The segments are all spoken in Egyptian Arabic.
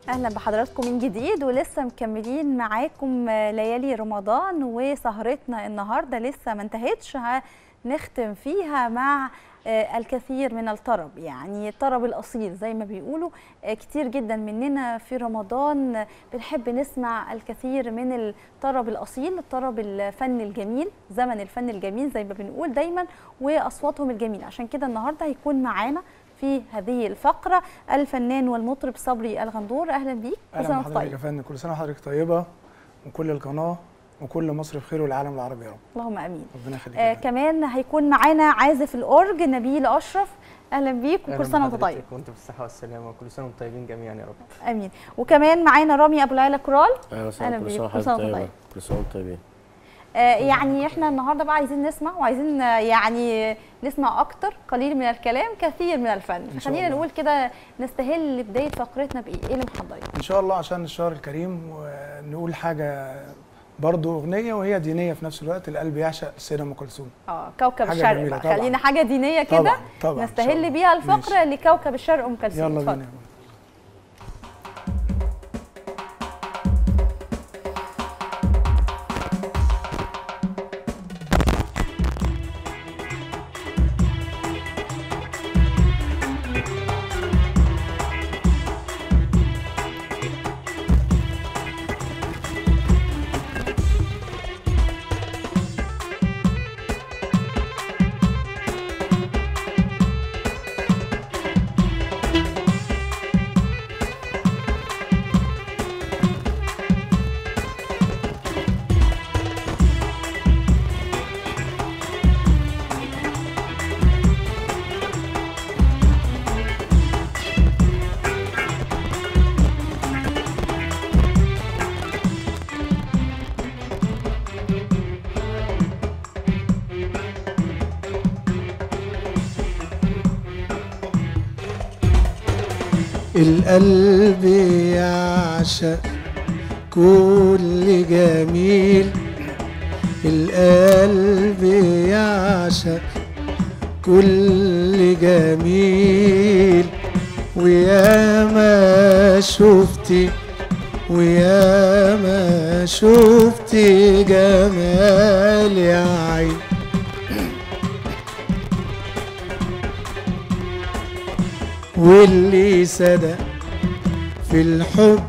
اهلا بحضراتكم من جديد ولسه مكملين معاكم ليالي رمضان وسهرتنا النهارده لسه ما انتهتش هنختم فيها مع الكثير من الطرب يعني الطرب الاصيل زي ما بيقولوا كتير جدا مننا في رمضان بنحب نسمع الكثير من الطرب الاصيل الطرب الفن الجميل زمن الفن الجميل زي ما بنقول دايما واصواتهم الجميله عشان كده النهارده هيكون معانا في هذه الفقرة الفنان والمطرب صبري الغندور أهلا بيك كل سنة وحضرتك يا فندم كل سنة وحضرتك طيبة وكل القناة وكل مصر بخير والعالم العربي يا رب اللهم امين ربنا يخليك آه كمان هيكون معانا عازف الاورج نبيل اشرف اهلا بيك وكل سنه وانت طيب وانت بالصحه والسلامه وكل سنه وانتم طيبين جميعا يا رب امين وكمان معانا رامي ابو العلا كرال اهلا وسهلا كل سنه وحضرتك طيبه كل سنه وانتم طيبين آه يعني احنا النهارده بقى عايزين نسمع وعايزين يعني نسمع اكتر قليل من الكلام كثير من الفن فخلينا نقول كده نستهل بدايه فقرتنا بايه ايه اللي محضرين ان شاء الله عشان الشهر الكريم ونقول حاجه برضه اغنيه وهي دينيه في نفس الوقت القلب يعشق السيده ام كلثوم اه كوكب الشرق بقى. خلينا حاجه دينيه كده طبعا طبعا نستهل بيها الفقره ماشي. لكوكب الشرق ام كلثوم يلا بينا القلب يعشق كل جميل القلب يعشق كل جميل ويا ما شفتي ويا ما شفتي جمال يا عين واللي صدق في الحب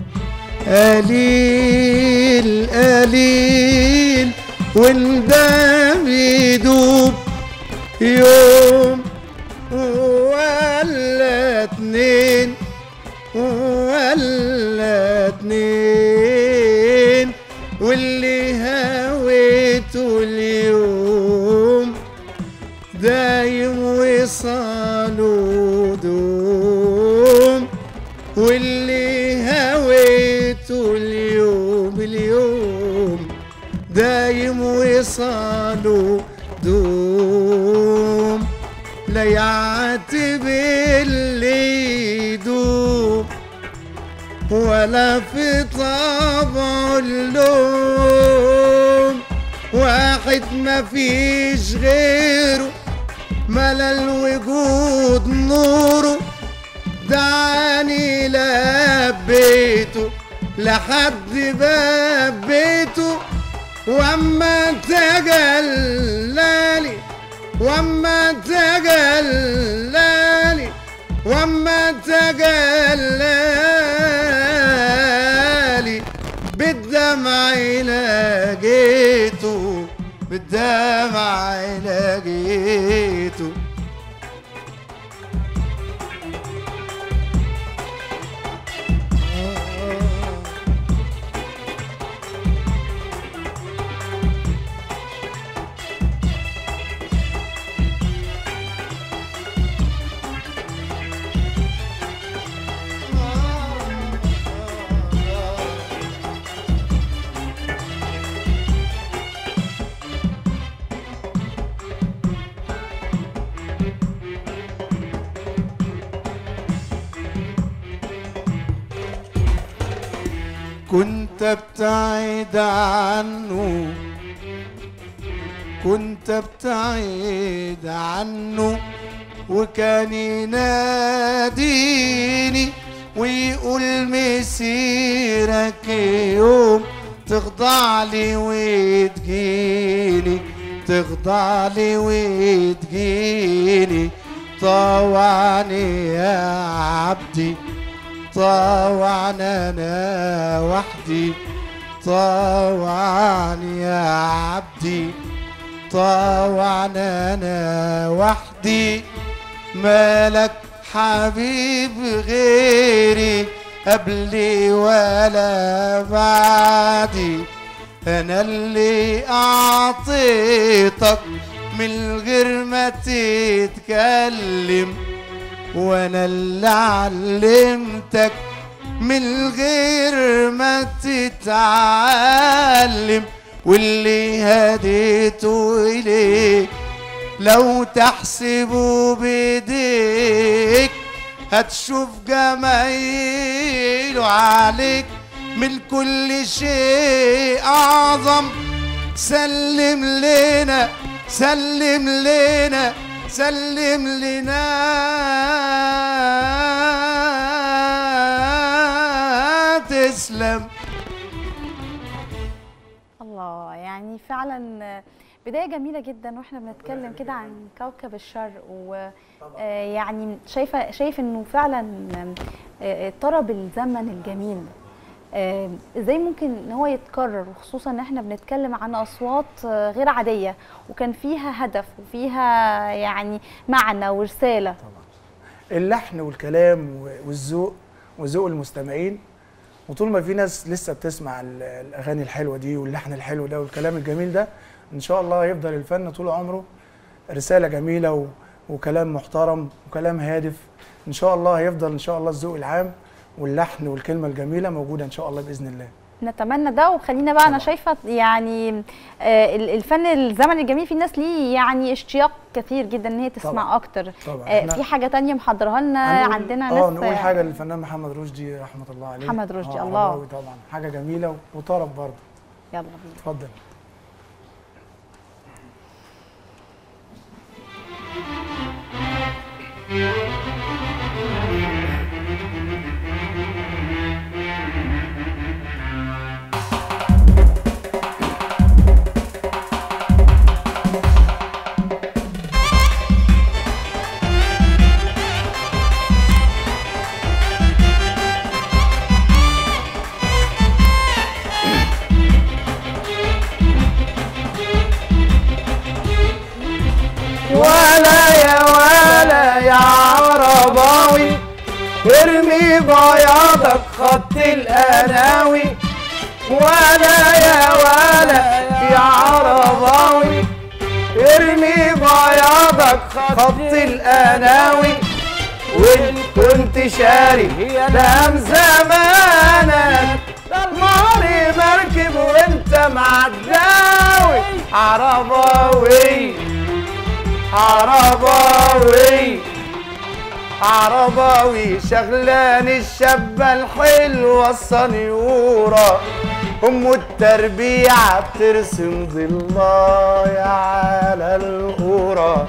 قليل قليل والدم يدوب يوم ولا اتنين ولا اتنين واللي هويته اليوم دايم وصاله دوم واللي هويته اليوم اليوم دايم وصاله دوم لا يعتب اللي يدوم ولا في طبعه اللوم واحد ما فيش غيره ملا الوجود نوره دعاني لبيته لحد باب بيته واما تجلالي واما تجلالي واما تجلالي بالدمع لقيته بالدمع لقيته كنت ابتعد عنه كنت ابتعد عنه وكان يناديني ويقول مسيرك يوم تخضع لي وتجيني تخضع لي وتجيني طوعني يا عبدي طوعنا انا وحدي طوعني يا عبدي طوعنا انا وحدي مالك حبيب غيري قبلي ولا بعدي انا اللي اعطيتك من غير ما تتكلم وانا اللي علمتك من غير ما تتعلم واللي هديته اليك لو تحسبه بايديك هتشوف جمايله عليك من كل شيء اعظم سلم لنا سلم لنا سلم لنا تسلم الله يعني فعلا بدايه جميله جدا واحنا بنتكلم كده عن كوكب الشرق ويعني شايفه شايف انه فعلا آه، طرب الزمن الجميل آه، ازاي ممكن ان هو يتكرر وخصوصا ان احنا بنتكلم عن اصوات آه، غير عاديه وكان فيها هدف وفيها يعني معنى ورساله اللحن والكلام و- والذوق وذوق المستمعين وطول ما في ناس لسه بتسمع ال- الاغاني الحلوه دي واللحن الحلو ده والكلام الجميل ده ان شاء الله يفضل الفن طول عمره رساله جميله و... وكلام محترم وكلام هادف ان شاء الله هيفضل ان شاء الله الذوق العام واللحن والكلمه الجميله موجوده ان شاء الله باذن الله نتمنى ده وخلينا بقى انا طبعاً. شايفه يعني آه، ال- الفن الزمن الجميل في ناس ليه يعني اشتياق كثير جدا ان هي تسمع طبعاً. اكتر طبعا آه، إحنا في حاجه تانية محضرها لنا هنقول- عندنا اه ناس نقول حاجه للفنان محمد رشدي رحمه الله عليه محمد رشدي، آه، الله. عرباوي طبعا حاجه جميله وطرب برضه يلا بينا اتفضل ولا يا ولا يا عرباوي ارمي بياضك خط القناوي ولا يا ولا يا عرباوي ارمي بياضك خط القناوي وان كنت شاري دام زمانك ماري مركب وانت معداوي عرباوي عرباوي عرباوي شغلان الشابة الحلوة الصنيورة أم التربيعة بترسم ضلايا على القورة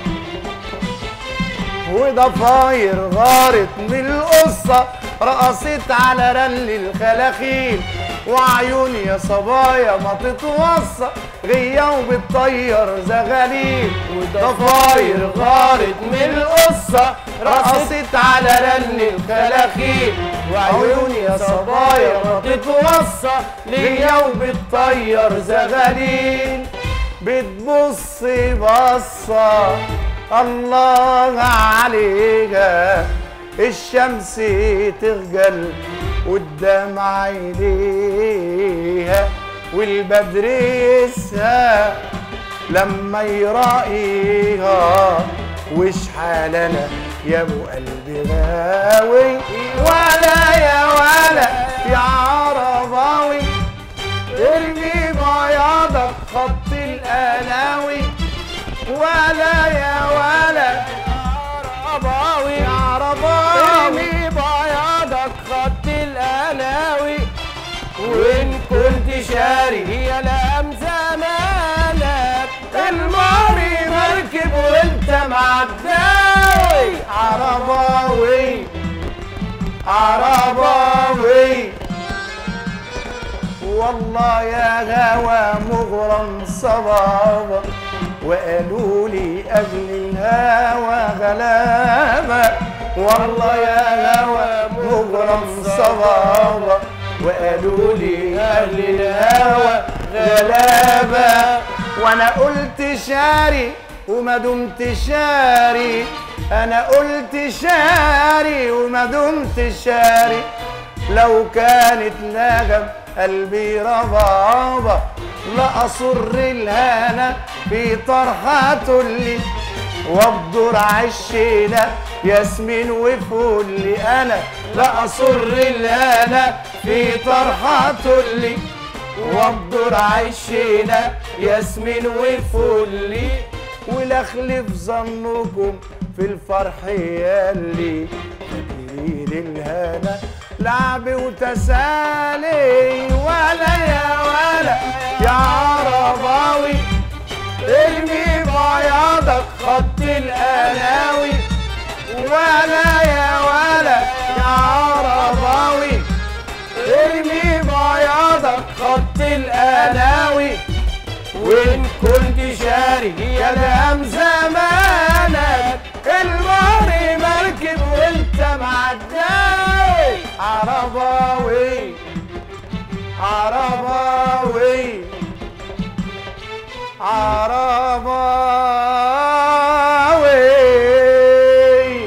وضفاير غارت من القصة رقصت على رل الخلاخيل وعيون يا صبايا ما تتوصى غية وبتطير زغاليل وضفاير غارت من القصة رقصت على رل الخلاخيل وعيون يا صبايا ما تتوصى ليا وبتطير زغاليل بتبص بصة الله عليها الشمس تخجل قدام عينيها والبدر يسهى لما يراقيها وش حالنا يا ابو قلبي غاوي ولا يا ولا يا عرباوي ارمي بياضك خط القلاوي ولا يا ولا عرباوي يا عرباوي ارمي بياضك خط القلاوي وان كنت شاري هي لام زمانك الماري مركب وانت معداوي عرباوي عرباوي والله يا هوى مغرم صبابة وقالوا لي قبل الهوى غلابة والله يا هوى مغرم صبابة وقالوا لي قبل الهوى غلابة وانا قلت شاري وما دمت شاري انا قلت شاري وما دمت شاري لو كانت لغم قلبي ربابة لأصر الهنا في طرحة لي وابدر عشينا ياسمين وفل انا لأصر الهنا في طرحة لي وابدر عشينا ياسمين وفل ولا اخلف ظنكم في الفرح ياللي فاكرين الهنا لعب وتسالي ولا يا ولا يا عرباوي ارمي بياضك خط القلاوي ولا يا ولا يا عرباوي ارمي بياضك خط القلاوي وان كنت شاري يا دام زمانك الماري مركب وانت معداوي عرباوي عرباوي عرباوي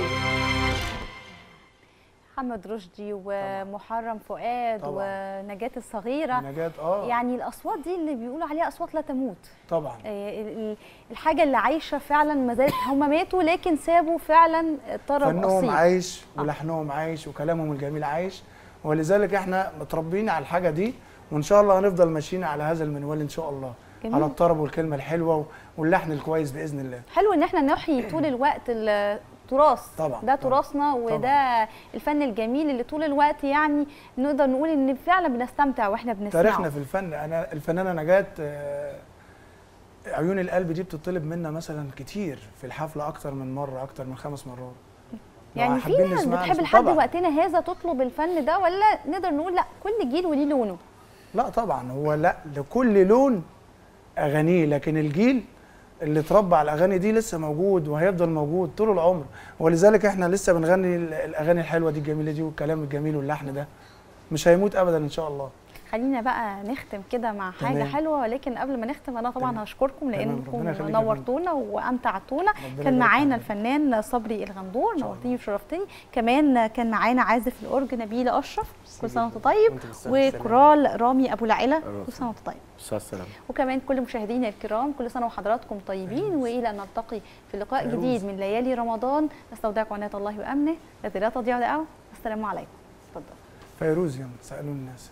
محمد رشدي ومحرم فؤاد طبعاً. ونجاة الصغيرة نجاة اه يعني الأصوات دي اللي بيقولوا عليها أصوات لا تموت طبعا آه، ال- ال- الحاجة اللي عايشة فعلا ما زالت هم ماتوا لكن سابوا فعلا طرب فنهم أصيل عايش ولحنهم عايش وكلامهم الجميل عايش ولذلك احنا متربيين على الحاجه دي وان شاء الله هنفضل ماشيين على هذا المنوال ان شاء الله جميل. على الطرب والكلمه الحلوه واللحن الكويس باذن الله حلو ان احنا نحيي طول الوقت التراث طبعاً، ده طبعاً، تراثنا وده الفن الجميل اللي طول الوقت يعني نقدر نقول ان فعلا بنستمتع واحنا بنسمعه تاريخنا في الفن انا الفنانه نجاة آه، عيون القلب دي بتطلب منا مثلا كتير في الحفله اكتر من مره اكتر من خمس مرات لو يعني في حابين ناس نسمعها بتحب نسمع- لحد طبعاً. وقتنا هذا تطلب الفن ده ولا نقدر نقول لا كل جيل وليه لونه لا طبعا هو لا لكل لون اغانيه لكن الجيل اللي اتربى على الاغاني دي لسه موجود وهيفضل موجود طول العمر ولذلك احنا لسه بنغني ال- الاغاني الحلوه دي الجميله دي والكلام الجميل واللحن ده مش هيموت ابدا ان شاء الله خلينا بقى نختم كده مع حاجه تمام. حلوه ولكن قبل ما نختم انا طبعا تمام. هشكركم تمام. لانكم ربنا يخليك يا نورتونا وامتعتونا ربنا كان يبارك معانا فيك. الفنان صبري الغندور شاء نورتني وشرفتني كمان كان معانا عازف الاورج نبيله اشرف كل سنه وانت طيب وانت بالصحة والسلامة. وكورال رامي ابو العلا أهلا كل سنه وانت طيب السلام السلام وكمان كل مشاهدينا الكرام كل سنه وحضراتكم طيبين والى ان نلتقي في لقاء فيروز. جديد من ليالي رمضان نستودعكم عنايه الله وامنه التي لا تضيع دعوه السلام عليكم اتفضل فيروز يلا سالوا الناس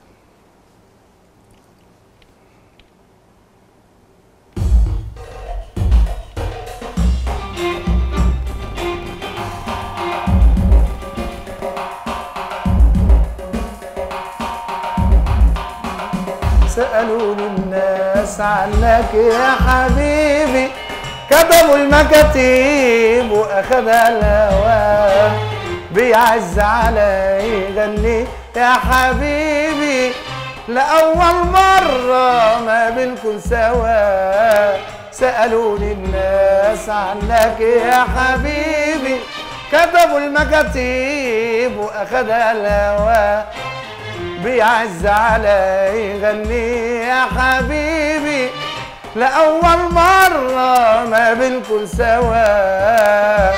سألوني الناس عنك يا حبيبي كتبوا المكاتيب وأخدها الهوى بيعز علي يغني يا حبيبي لأول مرة ما بنكون سوا سألوني الناس عنك يا حبيبي كتبوا المكاتيب وأخدها الهوى بيعز علي يغني يا حبيبي لأول مرة ما بنكون سوا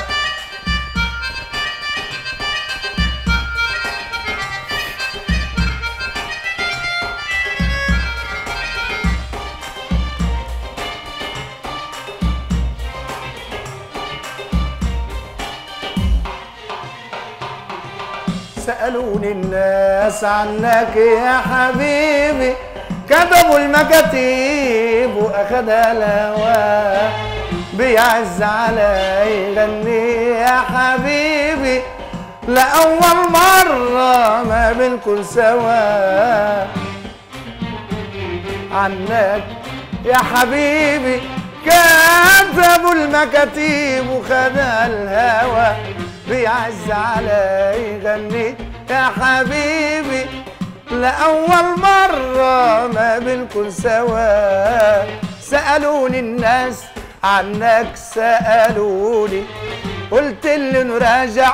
سألوني الناس عنك يا حبيبي كتبوا المكاتيب وأخدها الهوى بيعز علي يغني يا حبيبي لأول مرة ما بنكون سوا عنك يا حبيبي كتبوا المكاتيب وخدها الهوى بيعز علي يغني يا حبيبي لأول مرة ما بنكون سوا سألوني الناس عنك سألوني قلت اللي نراجع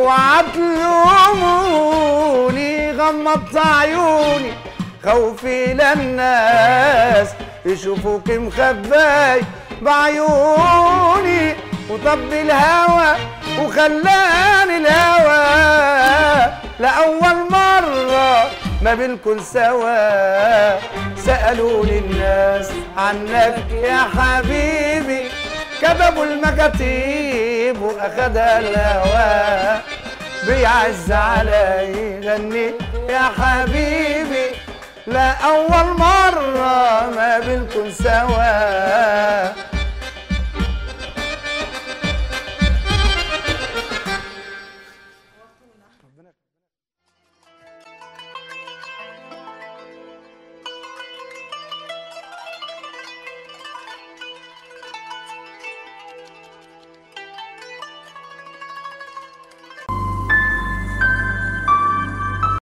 وعطلوموني غمضت عيوني خوفي للناس يشوفوك مخباي بعيوني وطب الهوى وخلاني الهوى لأول مرة ما بنكون سوا سألوني الناس عنك يا حبيبي كتبوا المكاتيب وأخدها الهوى بيعز علي غني يا حبيبي لا أول مرة ما بنكون سوا